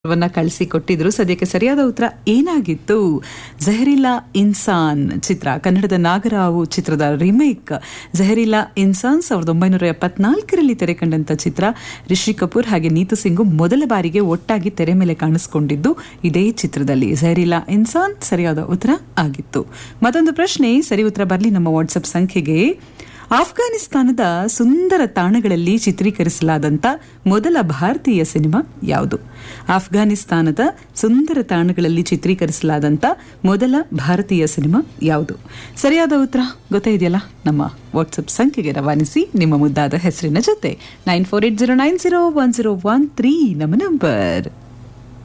ವನ್ನ ಕಳಿಸಿ ಕೊಟ್ಟಿದ್ರು ಸದ್ಯಕ್ಕೆ ಸರಿಯಾದ ಉತ್ತರ ಏನಾಗಿತ್ತು ಜಹರಿಲಾ ಇನ್ಸಾನ್ ಚಿತ್ರ ಕನ್ನಡದ ನಾಗರಾವು ಚಿತ್ರದ ರಿಮೇಕ್ ಜಹರಿಲಾ ಇನ್ಸಾನ್ ಸಾವಿರದ ಒಂಬೈನೂರ ಎಪ್ಪತ್ನಾಲ್ಕರಲ್ಲಿ ತೆರೆ ಕಂಡಂತ ಚಿತ್ರ ರಿಷಿ ಕಪೂರ್ ಹಾಗೆ ನೀತು ಸಿಂಗು ಮೊದಲ ಬಾರಿಗೆ ಒಟ್ಟಾಗಿ ತೆರೆ ಮೇಲೆ ಕಾಣಿಸಿಕೊಂಡಿದ್ದು ಇದೇ ಚಿತ್ರದಲ್ಲಿ ಜಹರಿಲಾ ಇನ್ಸಾನ್ ಸರಿಯಾದ ಉತ್ತರ ಆಗಿತ್ತು ಮತ್ತೊಂದು ಪ್ರಶ್ನೆ ಸರಿ ಉತ್ತರ ಬರಲಿ ನಮ್ಮ ವಾಟ್ಸಪ್ ಸಂಖ್ಯೆಗೆ ಆಫ್ಘಾನಿಸ್ತಾನದ ಸುಂದರ ತಾಣಗಳಲ್ಲಿ ಚಿತ್ರೀಕರಿಸಲಾದಂಥ ಮೊದಲ ಭಾರತೀಯ ಸಿನಿಮಾ ಯಾವುದು ಆಫ್ಘಾನಿಸ್ತಾನದ ಸುಂದರ ತಾಣಗಳಲ್ಲಿ ಚಿತ್ರೀಕರಿಸಲಾದಂಥ ಮೊದಲ ಭಾರತೀಯ ಸಿನಿಮಾ ಯಾವುದು ಸರಿಯಾದ ಉತ್ತರ ಗೊತ್ತಾಯಿದೆಯಲ್ಲ ನಮ್ಮ ವಾಟ್ಸಪ್ ಸಂಖ್ಯೆಗೆ ರವಾನಿಸಿ ನಿಮ್ಮ ಮುದ್ದಾದ ಹೆಸರಿನ ಜೊತೆ nine four eight zero nine zero one zero one three ನಮ್ಮ ನಂಬರ್